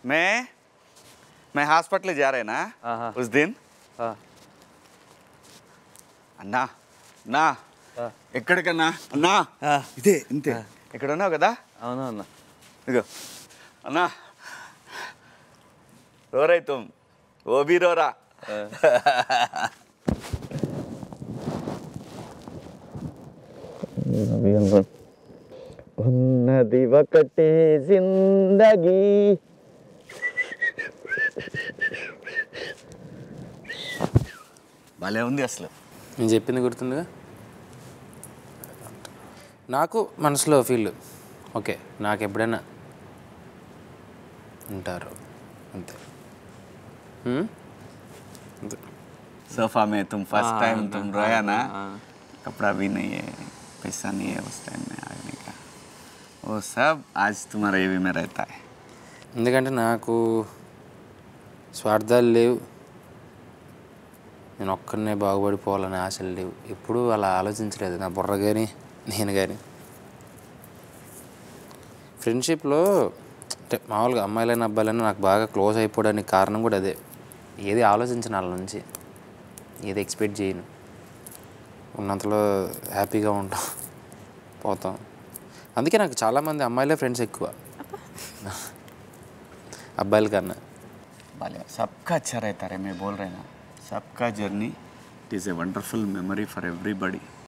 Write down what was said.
मैं मैं हॉस्पिटल जा रहे ना हाँ, हाँ। उस दिन ఆ, అన్నా నా ఆ. ఎక్కడికన్నా అన్నా ఆ. ఇదే ఇంతే ఇక్కడ ఉన్నావు కదా అవునా అన్న ఇదిగో అన్నా రోరై తుమ్ ఓ బీ రోరా ఉన్నది ఒకటే జిందగీ భలే ఉంది అసలు నేను చెప్పింది గుర్తుందిగా నాకు మనసులో ఫీల్ ఓకే నాకు ఎప్పుడైనా ఉంటారు అంతే హ్మ్? అంతే सोफा में तुम फर्स्ट टाइम तुम रोया ना कपड़ा भी नहीं है पैसा नहीं है उस टाइम में आने का वो सब आज तुम्हारे ये में रहता है ఎందుకంటే నాకు స్వార్థాలు లేవు నేను ఒక్కడనే బాగుపడిపోవాలనే ఆశలు లేవు ఎప్పుడూ అలా ఆలోచించలేదు నా బుర్ర కానీ నేను కానీ ఫ్రెండ్షిప్లో అంటే మామూలుగా అమ్మాయిలైన అబ్బాయిలైనా నాకు బాగా క్లోజ్ అయిపోవడానికి కారణం కూడా అదే ఏది ఆలోచించను వాళ్ళ నుంచి ఏది ఎక్స్పెక్ట్ చేయను ఉన్నంతలో హ్యాపీగా ఉంటాం పోతాం అందుకే నాకు చాలామంది అమ్మాయిలే ఫ్రెండ్స్ ఎక్కువ అబ్బాయిల కన్నా भले सबका अच्छा रहता है मैं बोल रहे ना सबका journey it is a wonderful memory for everybody